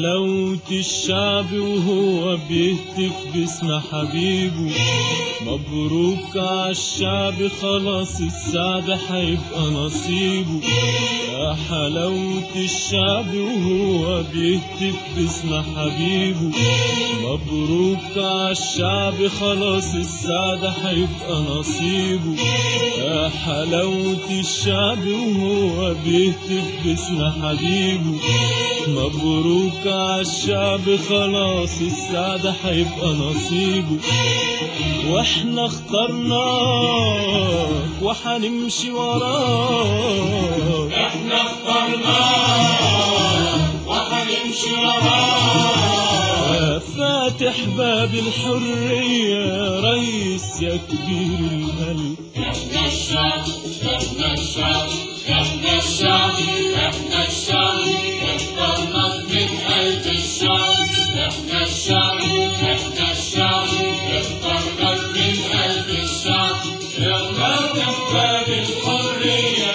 حلاوة الشعب وهو بيهتف باسم حبيبه مبروك عالشعب خلاص السعد هيبقى نصيبه يا حلاوة الشعب وهو بيهتف باسم حبيبه مبروك عالشعب خلاص السعد هيبقى نصيبه يا حلاوة الشعب وهو بيهتف باسم حبيبه مبروك عالشعب خلاص السعد هيبقى نصيبه واحنا اخترناك وحنمشي وراك احنا اخترناك وهنمشي وراك يا فاتح باب الحرية يا ريس يا كبير القلب احنا الشعب احنا الشعب احنا الشعب احنا الشعب اخترناك من قلب الشعب احنا الشعب احنا الشعب اخترناك من قلب الشعب يا فاتح باب الحرية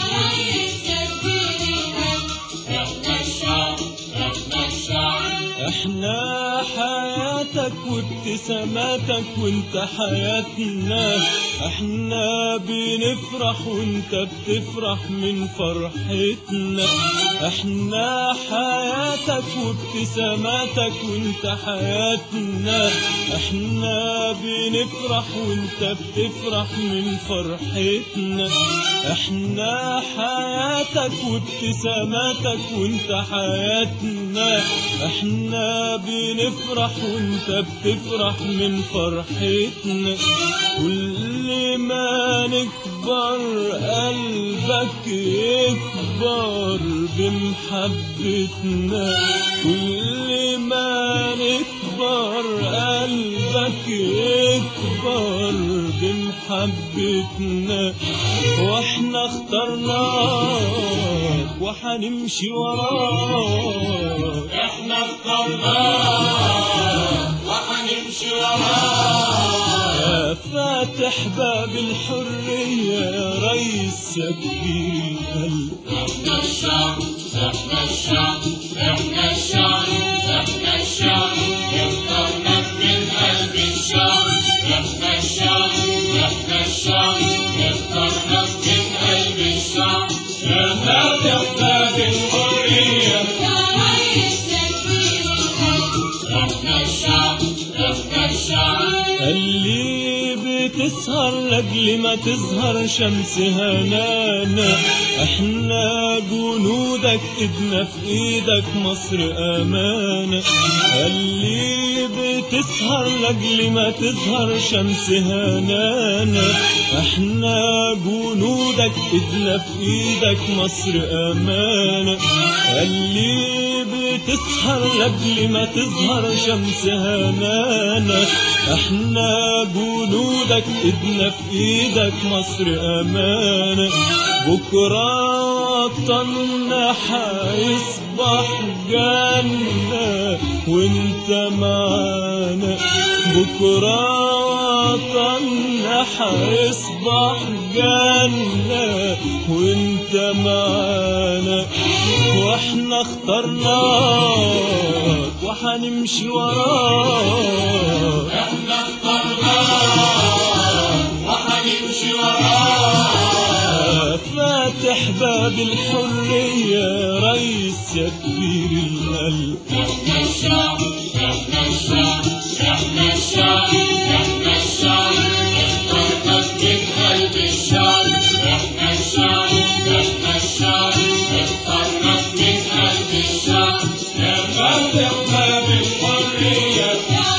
احنا الشعب احنا الشعب احنا حياتك وابتساماتك وانت حياتنا احنا بنفرح وانت بتفرح من فرحتنا احنا حياتك وابتساماتك وانت حياتنا احنا بنفرح وانت بتفرح من فرحتنا احنا حياتك وابتساماتك وانت حياتنا احنا بنفرح وانت بتفرح من فرحتنا كل ما نكبر قلبك يكبر بمحبتنا كل ما نكبر قلبك يكبر بمحبتنا واحنا اخترناك وحنمشي وراك احنا اخترناك وهنمشي وراك يا فاتح باب الحرية يا ريس يا كبير القلب احنا الشعب احنا الشعب احنا الشعب احنا الشعب اخترناك من قلب الشعب احنا الشعب احنا الشعب اخترناك من قلب الشعب يا فاتح باب الحرية احنا الشعب احنا الشعب اللي بتسهر لاجل ما تظهر شمس هنانا احنا جنودك ايدنا في ايدك مصر امانة اللي بتسهر لاجل ما تظهر شمس هنانا احنا جنودك ايدنا في ايدك مصر امانة اللي بتسهر لاجل ما تظهر شمس هنانا احنا جنودك ايدنا في ايدك مصر امانة بكرة وطننا حيصبح جنة وانت معانا بكرة وطننا حيصبح جنة وانت معانا واحنا اخترناك وحنمشي وراك احنا اخترناك وهنمشي وراك فاتح باب الحرية يا ريس يا كبير القلب احنا الشعب احنا الشعب احنا الشعب احنا الشعب اخترناك من قلب الشعب احنا الشعب احنا الشعب اخترناك من قلب الشعب يا فاتح باب الحرية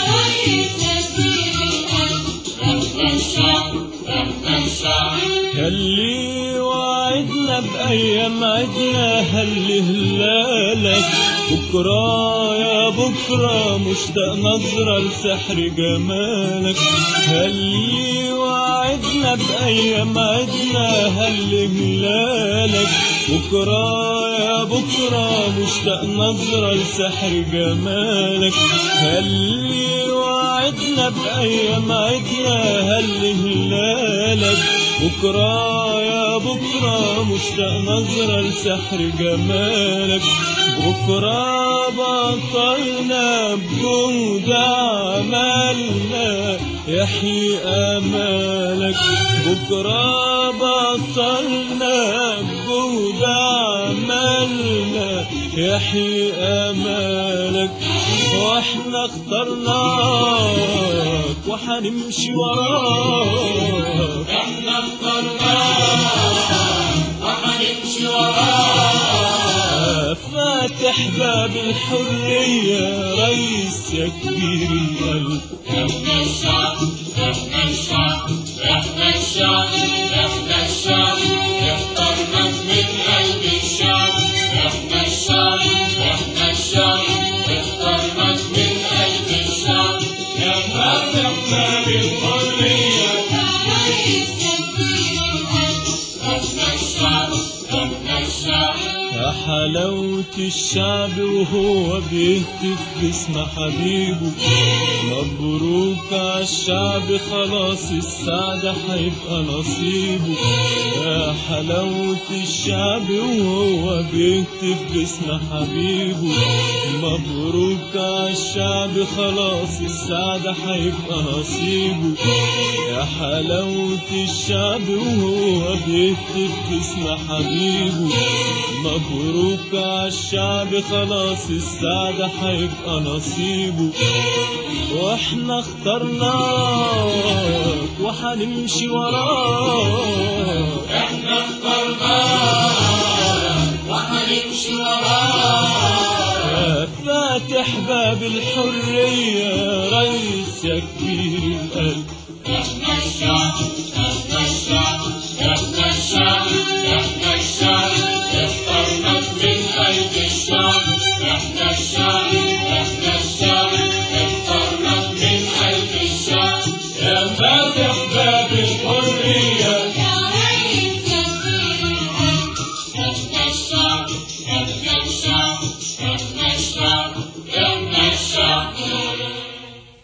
احنا الشعب احنا الشعب اللي وعدنا بأيام عدنا هل هلالك بكرة يا بكرة مشتاق نظرة لسحر جمالك اللي وعدنا بأيام عدنا هل هلالك بكرة يا بكرة مشتاق نظرة لسحر جمالك اللي وعدنا بأيام عدنا هل هلالك بكرة يا بكرة مشتاق نظرة لسحر جمالك بكرة بطلنا بجهد عملنا يحيي امالك بكره بطلنا بجهد عملنا يحيي امالك واحنا اخترناك وحنمشي وراك احنا اخترناك وحنمشي وراك فاتح باب الحرية رئيس يا كبير القلب احنا الشعب احنا الشعب احنا الشعب احنا الشعب اخترناك من قلب الشعب احنا الشعب احنا الشعب اخترناك من قلب الشعب يا فاتح باب الحرية احنا الشعب احنا الشعب يا حلاوة الشعب وهو بيهتف باسم حبيبه مبروك عالشعب خلاص السعادة هيبقى نصيبه يا حلاوة الشعب وهو بيهتف باسم حبيبه مبروك عالشعب خلاص السعادة هيبقى نصيبه يا حلاوة الشعب وهو بيهتف باسم حبيبه مبروك عالشعب خلاص السعادة هيبقى نصيبه واحنا اخترناك وحنمشي وراك احنا اخترناك وحنمشي وراك يا فاتح باب الحرية رئيس يا كبير القلب احنا الشعب